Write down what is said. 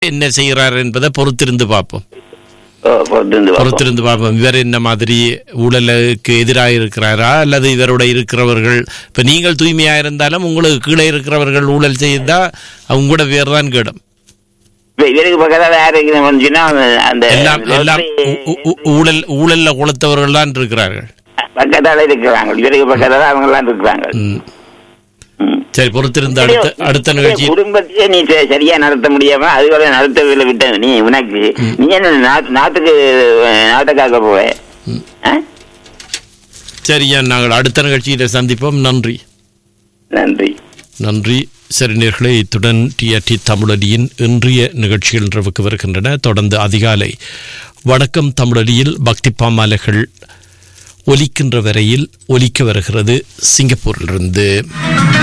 என்ன செய்கிறார் என்பதை பொறுத்திருந்து பார்ப்போம் ஓ, பொறுத்திருந்து பார்ப்போம். பொறுத்திருந்து பார்ப்போம் இவர் என்ன மாதிரி ஊழலுக்கு எதிராக இருக்கிறாரா அல்லது இவரோட இருக்கிறவர்கள் இப்ப நீங்கள் தூய்மையா இருந்தாலும் உங்களுக்கு கீழே இருக்கிறவர்கள் ஊழல் செய்தா உங்களோட பேர் தான் கேடும் இப்ப இவருக்கு பக்கத்துல யாரு இருக்குன்னு வந்துச்சுன்னா, அந்த எல்லாம் எல்லாம் lottery ஊ- ஊ- ஊழல் ஊழல்ல கொளுத்தவர்கள் தான் இருக்கிறார்கள் பக்கத்தால இருக்கிறாங்க இவருக்கு பக்கத்தால அவங்க எல்லாம் இருக்கிறாங்க ம். ம். சரி பொறுத்திருந்து அடுத்த அடுத்த நிகழ்ச்சி குடும்பத்தையே நீ ச- சரியா நடத்த முடியாம அதுவரை நடத்தவில்லை விட்ட நீ உனக்கு நீ என்ன நாட்டு- நாட்டுக்கு அஹ், நாட்டை காக்க போவ ஆ? சரியா நாங்கள் அடுத்த நிகழ்ச்சியில சந்திப்போம் நன்றி நன்றி நன்றி சரி நேர்களே இத்துடன் டிஆர்டி தமிழடியின் இன்றைய நிகழ்ச்சிகள் நிறைவுக்கு வருகின்றன தொடர்ந்து அதிகாலை வணக்கம் தமிழடியில் பக்தி பாமாலைகள் ஒலிக்கின்ற வரையில் ஒலிக்க வருகிறது சிங்கப்பூரிலிருந்து